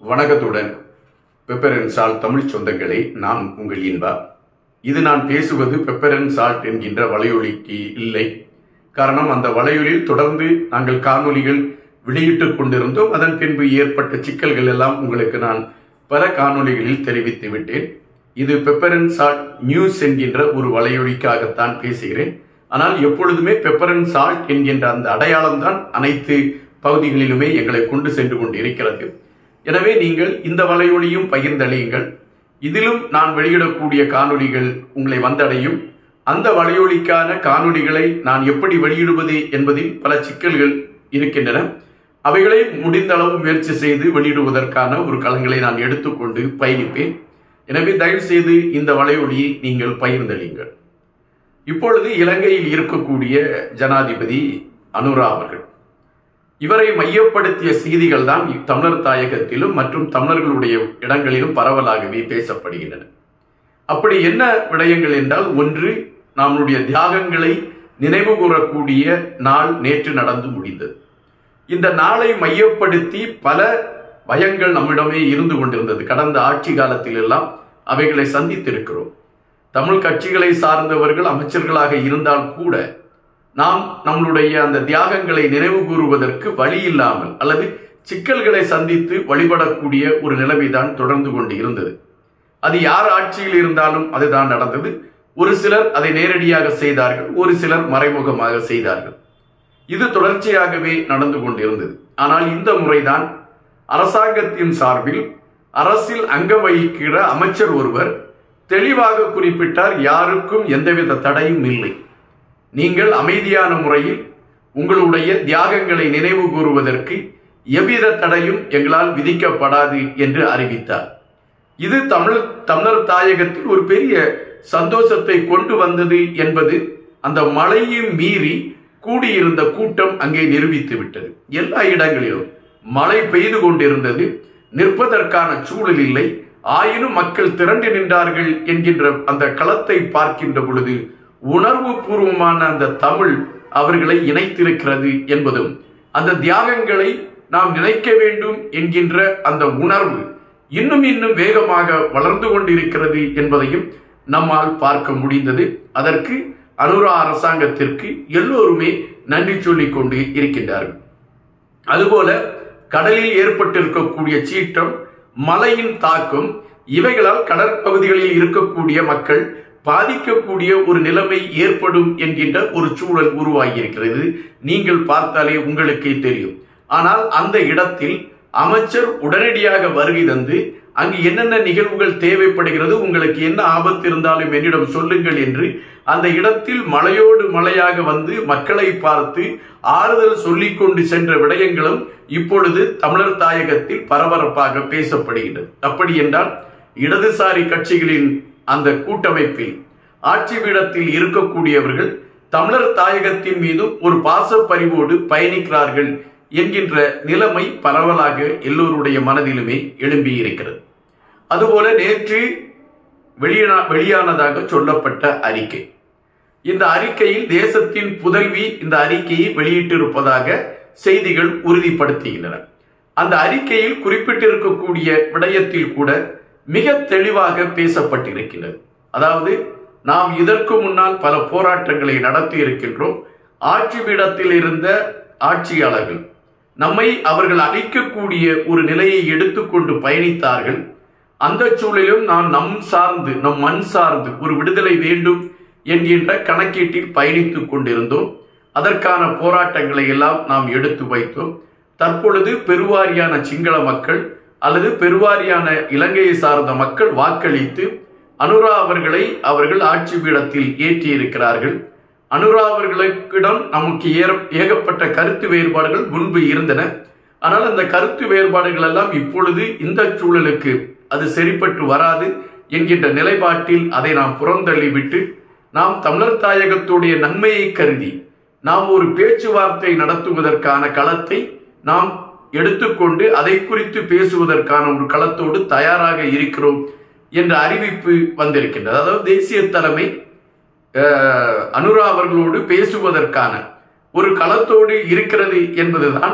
வணக்கத்துடன் pepper and salt Tamil சொந்தங்களே நான் உங்கள் இன்பா இது நான் பேசுவது பெப்பர் அண்ட் சால்ட் என்கின்ற வலையொலிக்கு இல்லை காரணம் அந்த வலையொலியில் தொடர்ந்து நாங்கள் காணொளிகள் வெளியிட்டுக் கொண்டிருந்தோம் அதன் பின்பு ஏற்பட்ட சிக்கல்கள் எல்லாம் உங்களுக்கு நான் பல காணொளிகளில் தெரிவித்து விட்டேன் இது பெப்பர் அண்ட் சால்ட் நியூஸ் என்கின்ற ஒரு வலையொலிக்காகத்தான் பேசுகிறேன் ஆனால் எப்பொழுதுமே பெப்பர் அண்ட் சால்ட் என்கின்ற அந்த அடையாளம் தான் அனைத்து பகுதிகளிலுமே எங்களை கொண்டு சென்று கொண்டு இருக்கிறது எனவே நீங்கள் இந்த வலையொலியும் பகிர்ந்தளியுங்கள் இதிலும் நான் வெளியிடக்கூடிய காணொளிகள் உங்களை வந்தடையும் அந்த வலையொலிக்கான காணொளிகளை நான் எப்படி வெளியிடுவது என்பதில் பல சிக்கல்கள் இருக்கின்றன அவைகளை முடிந்த அளவு முயற்சி செய்து வெளியிடுவதற்கான ஒரு களங்களை நான் எடுத்துக்கொண்டு பயணிப்பேன் எனவே தயவு செய்து இந்த வலையொலியை நீங்கள் பகிர்ந்தளியுங்கள் இப்பொழுது இலங்கையில் இருக்கக்கூடிய ஜனாதிபதி அனுரா அவர்கள் இவரை மையப்படுத்திய செய்திகள் தான் தமிழர் தாயகத்திலும் மற்றும் தமிழர்களுடைய இடங்களிலும் பரவலாகவே பேசப்படுகின்றன அப்படி என்ன விடயங்கள் என்றால் ஒன்று நம்முடைய தியாகங்களை நினைவு கூறக்கூடிய நாள் நேற்று நடந்து முடிந்தது இந்த நாளை மையப்படுத்தி பல பயங்கள் நம்மிடமே இருந்து கொண்டிருந்தது கடந்த ஆட்சி காலத்தில் எல்லாம் அவைகளை சந்தித்திருக்கிறோம் தமிழ் கட்சிகளை சார்ந்தவர்கள் அமைச்சர்களாக இருந்தால் கூட நாம் நம்மளுடைய அந்த தியாகங்களை நினைவு கூறுவதற்கு வழி இல்லாமல் அல்லது சிக்கல்களை சந்தித்து வழிபடக்கூடிய ஒரு நிலைமைதான் தொடர்ந்து கொண்டு இருந்தது அது யார் ஆட்சியில் இருந்தாலும் அதுதான் நடந்தது ஒரு சிலர் அதை நேரடியாக செய்தார்கள் ஒரு சிலர் மறைமுகமாக செய்தார்கள் இது தொடர்ச்சியாகவே நடந்து கொண்டிருந்தது ஆனால் இந்த முறைதான் அரசாங்கத்தின் சார்பில் அரசில் அங்கம் வகிக்கிற அமைச்சர் ஒருவர் தெளிவாக குறிப்பிட்டார் யாருக்கும் எந்தவித தடையும் இல்லை நீங்கள் அமைதியான முறையில் உங்களுடைய தியாகங்களை நினைவு கூறுவதற்கு எவ்வித தடையும் எங்களால் விதிக்கப்படாது என்று அறிவித்தார் இது தமிழ் தமிழர் தாயகத்தில் ஒரு பெரிய சந்தோஷத்தை கொண்டு வந்தது என்பது அந்த மழையும் மீறி கூடியிருந்த கூட்டம் அங்கே நிரூபித்து விட்டது எல்லா இடங்களிலும் மழை பெய்து கொண்டிருந்தது நிற்பதற்கான சூழல் இல்லை ஆயினும் மக்கள் திரண்டு நின்றார்கள் என்கின்ற அந்த களத்தை பார்க்கின்ற பொழுது உணர்வு பூர்வமான அந்த தமிழ் அவர்களை இணைத்திருக்கிறது என்பதும் அந்த தியாகங்களை நாம் நினைக்க வேண்டும் என்கின்ற அந்த உணர்வு இன்னும் இன்னும் வேகமாக வளர்ந்து கொண்டிருக்கிறது என்பதையும் நம்மால் பார்க்க முடிந்தது அதற்கு அனுரா அரசாங்கத்திற்கு எல்லோருமே நன்றி சொல்லிக் கொண்டு இருக்கின்றார்கள் அதுபோல கடலில் ஏற்பட்டிருக்கக்கூடிய சீற்றம் மழையின் தாக்கம் இவைகளால் கடற்பகுதிகளில் இருக்கக்கூடிய மக்கள் பாதிக்கக்கூடிய ஒரு நிலைமை ஏற்படும் என்கின்ற ஒரு சூழல் உருவாகி இருக்கிறது நீங்கள் பார்த்தாலே உங்களுக்கே தெரியும் ஆனால் அந்த இடத்தில் அமைச்சர் உடனடியாக வருகை தந்து அங்கு என்னென்ன நிகழ்வுகள் தேவைப்படுகிறது உங்களுக்கு என்ன ஆபத்து இருந்தாலும் என்னிடம் சொல்லுங்கள் என்று அந்த இடத்தில் மலையோடு மலையாக வந்து மக்களை பார்த்து ஆறுதல் சொல்லிக் கொண்டு சென்ற விடயங்களும் இப்பொழுது தமிழர் தாயகத்தில் பரபரப்பாக பேசப்படுகின்றது அப்படி என்றால் இடதுசாரி கட்சிகளின் அந்த கூட்டமைப்பில் ஆட்சி பீடத்தில் இருக்கக்கூடியவர்கள் தமிழர் தாயகத்தின் மீதும் ஒரு பாசப்பறிவோடு பயணிக்கிறார்கள் என்கின்ற நிலைமை பரவலாக எல்லோருடைய மனதிலுமே எழும்பி இருக்கிறது அதுபோல நேற்று வெளியான வெளியானதாக சொல்லப்பட்ட அறிக்கை இந்த அறிக்கையில் தேசத்தின் புதல்வி இந்த அறிக்கையை வெளியிட்டிருப்பதாக செய்திகள் உறுதிப்படுத்துகின்றன அந்த அறிக்கையில் குறிப்பிட்டிருக்கக்கூடிய விடயத்தில் கூட மிக தெளிவாக பேசப்பட்டிருக்கிறது அதாவது நாம் இதற்கு முன்னால் பல போராட்டங்களை நடத்தி இருக்கின்றோம் ஆட்சி பீடத்தில் இருந்த ஆட்சியாளர்கள் நம்மை அவர்கள் அழிக்கக்கூடிய ஒரு நிலையை எடுத்துக்கொண்டு பயணித்தார்கள் அந்த சூழலிலும் நான் நம் சார்ந்து நம் மண் சார்ந்து ஒரு விடுதலை வேண்டும் என்கின்ற கணக்கீட்டில் பயணித்துக் கொண்டிருந்தோம் அதற்கான போராட்டங்களை எல்லாம் நாம் எடுத்து வைத்தோம் தற்பொழுது பெருவாரியான சிங்கள மக்கள் அல்லது பெருவாரியான இலங்கையை சார்ந்த மக்கள் வாக்களித்து அனுரா அவர்களை அவர்கள் ஆட்சி பீடத்தில் ஏற்றியிருக்கிறார்கள் அனுரா அவர்களுக்கிடம் நமக்கு ஏற ஏகப்பட்ட கருத்து வேறுபாடுகள் முன்பு இருந்தன ஆனால் அந்த கருத்து வேறுபாடுகள் எல்லாம் இப்பொழுது இந்த சூழலுக்கு அது சரிப்பட்டு வராது என்கின்ற நிலைப்பாட்டில் அதை நாம் புறந்தள்ளிவிட்டு நாம் தமிழர் தாயகத்துடைய நன்மையை கருதி நாம் ஒரு பேச்சுவார்த்தை நடத்துவதற்கான களத்தை நாம் எடுத்துக்கொண்டு அதை குறித்து பேசுவதற்கான ஒரு களத்தோடு தயாராக இருக்கிறோம் என்ற அறிவிப்பு வந்திருக்கின்றது அதாவது தேசிய தலைமை அனுரா அவர்களோடு பேசுவதற்கான ஒரு களத்தோடு இருக்கிறது என்பதுதான்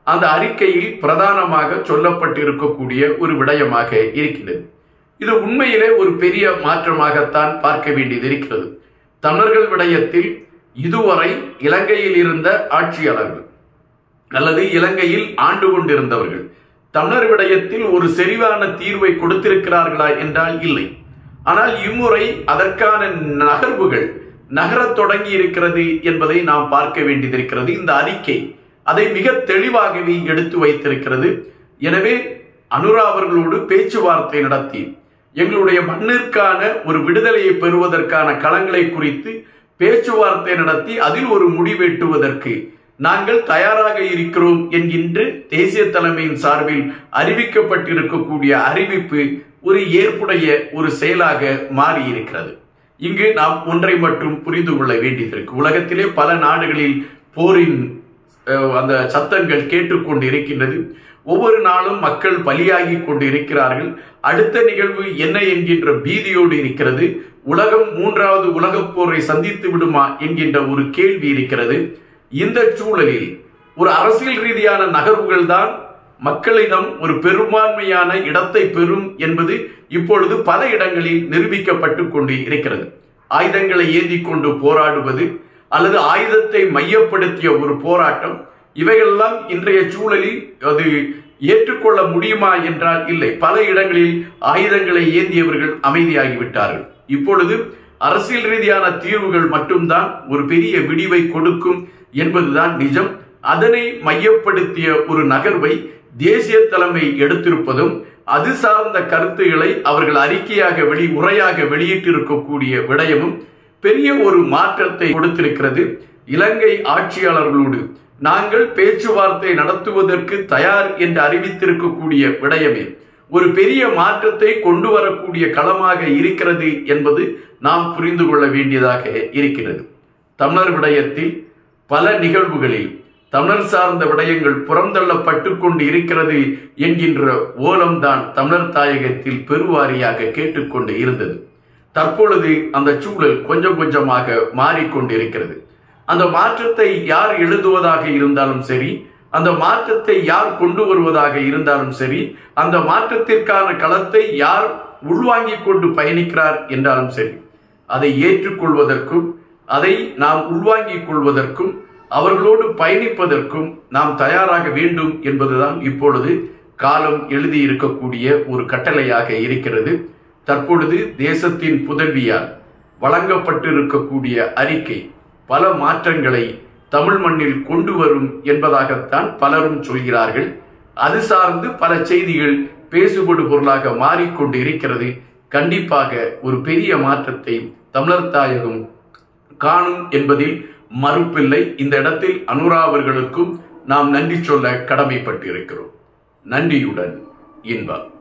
அந்த அறிக்கையில் பிரதானமாக சொல்லப்பட்டிருக்கக்கூடிய ஒரு விடயமாக இருக்கின்றது இது உண்மையிலே ஒரு பெரிய மாற்றமாகத்தான் பார்க்க வேண்டியது இருக்கிறது தமிழர்கள் விடயத்தில் இதுவரை இலங்கையில் இருந்த ஆட்சியாளர்கள் அல்லது இலங்கையில் ஆண்டு கொண்டிருந்தவர்கள் தமிழர் விடயத்தில் ஒரு செறிவான தீர்வை கொடுத்திருக்கிறார்களா என்றால் இல்லை ஆனால் இம்முறை அதற்கான நகர்வுகள் நகரத் தொடங்கி இருக்கிறது என்பதை நாம் பார்க்க வேண்டியதிருக்கிறது இந்த அறிக்கை அதை மிக தெளிவாகவே எடுத்து வைத்திருக்கிறது எனவே அனுரா அவர்களோடு பேச்சுவார்த்தை நடத்தி எங்களுடைய மண்ணிற்கான ஒரு விடுதலையை பெறுவதற்கான களங்களை குறித்து பேச்சுவார்த்தை நடத்தி அதில் ஒரு முடிவெட்டுவதற்கு நாங்கள் தயாராக இருக்கிறோம் என்கின்ற தேசிய தலைமையின் சார்பில் அறிவிக்கப்பட்டிருக்கக்கூடிய அறிவிப்பு ஒரு ஏற்புடைய ஒரு செயலாக மாறி இருக்கிறது இங்கு நாம் ஒன்றை மட்டும் புரிந்து கொள்ள வேண்டியதற்கு உலகத்திலே பல நாடுகளில் போரின் அஹ், அந்த சத்தங்கள் கேட்டுக்கொண்டு இருக்கின்றது ஒவ்வொரு நாளும் மக்கள் பலியாகி கொண்டு இருக்கிறார்கள் அடுத்த நிகழ்வு என்ன என்கின்ற பீதியோடு இருக்கிறது உலகம் மூன்றாவது உலகப் போரை சந்தித்து விடுமா என்கின்ற ஒரு கேள்வி இருக்கிறது இந்த சூழலில் ஒரு அரசியல் ரீதியான நகர்வுகள் தான் மக்களிடம் ஒரு பெரும்பான்மையான இடத்தை பெறும் என்பது இப்பொழுது பல இடங்களில் நிரூபிக்கப்பட்டு கொண்டு இருக்கிறது ஆயுதங்களை ஏந்தி கொண்டு போராடுவது அல்லது ஆயுதத்தை மையப்படுத்திய ஒரு போராட்டம் இவைகளெல்லாம் இன்றைய சூழலில் அது ஏற்றுக்கொள்ள முடியுமா என்றால் இல்லை பல இடங்களில் ஆயுதங்களை ஏந்தியவர்கள் அமைதியாகிவிட்டார்கள் இப்பொழுது அரசியல் ரீதியான தீர்வுகள் மட்டும்தான் ஒரு பெரிய விடிவை கொடுக்கும் என்பதுதான் நிஜம் அதனை மையப்படுத்திய ஒரு நகர்வை தேசிய தலைமை எடுத்திருப்பதும் அது சார்ந்த கருத்துக்களை அவர்கள் அறிக்கையாக வெளி உரையாக வெளியிட்டிருக்கக்கூடிய விடயமும் பெரிய ஒரு மாற்றத்தை கொடுத்திருக்கிறது இலங்கை ஆட்சியாளர்களோடு நாங்கள் பேச்சுவார்த்தை நடத்துவதற்கு தயார் என்று அறிவித்திருக்கக்கூடிய விடயமே ஒரு பெரிய மாற்றத்தை கொண்டு வரக்கூடிய களமாக இருக்கிறது என்பது நாம் புரிந்து கொள்ள வேண்டியதாக இருக்கிறது தமிழர் விடயத்தில் பல நிகழ்வுகளில் தமிழர் சார்ந்த விடயங்கள் புறந்தள்ளப்பட்டு கொண்டு இருக்கிறது என்கின்ற ஓலம்தான் தமிழர் தாயகத்தில் பெருவாரியாக கேட்டுக்கொண்டு இருந்தது தற்பொழுது அந்த சூழல் கொஞ்சம் கொஞ்சமாக மாறிக்கொண்டிருக்கிறது அந்த மாற்றத்தை யார் எழுதுவதாக இருந்தாலும் சரி அந்த மாற்றத்தை யார் கொண்டு வருவதாக இருந்தாலும் சரி அந்த மாற்றத்திற்கான களத்தை யார் உள்வாங்கிக் கொண்டு பயணிக்கிறார் என்றாலும் சரி அதை ஏற்றுக்கொள்வதற்கும் அதை நாம் உள்வாங்கிக் கொள்வதற்கும் அவர்களோடு பயணிப்பதற்கும் நாம் தயாராக வேண்டும் என்பதுதான் இப்பொழுது காலம் எழுதியிருக்கக்கூடிய ஒரு கட்டளையாக இருக்கிறது தற்பொழுது தேசத்தின் புதல்வியால் வழங்கப்பட்டிருக்கக்கூடிய அறிக்கை பல மாற்றங்களை தமிழ் மண்ணில் கொண்டு வரும் என்பதாகத்தான் பலரும் சொல்கிறார்கள் அது சார்ந்து பல செய்திகள் பேசுபடு பொருளாக மாறிக்கொண்டு இருக்கிறது கண்டிப்பாக ஒரு பெரிய மாற்றத்தை தமிழர் தாயகம் காணும் என்பதில் மறுப்பில்லை இந்த இடத்தில் அனுரா அவர்களுக்கும் நாம் நன்றி சொல்ல கடமைப்பட்டிருக்கிறோம் நன்றியுடன் இன்பா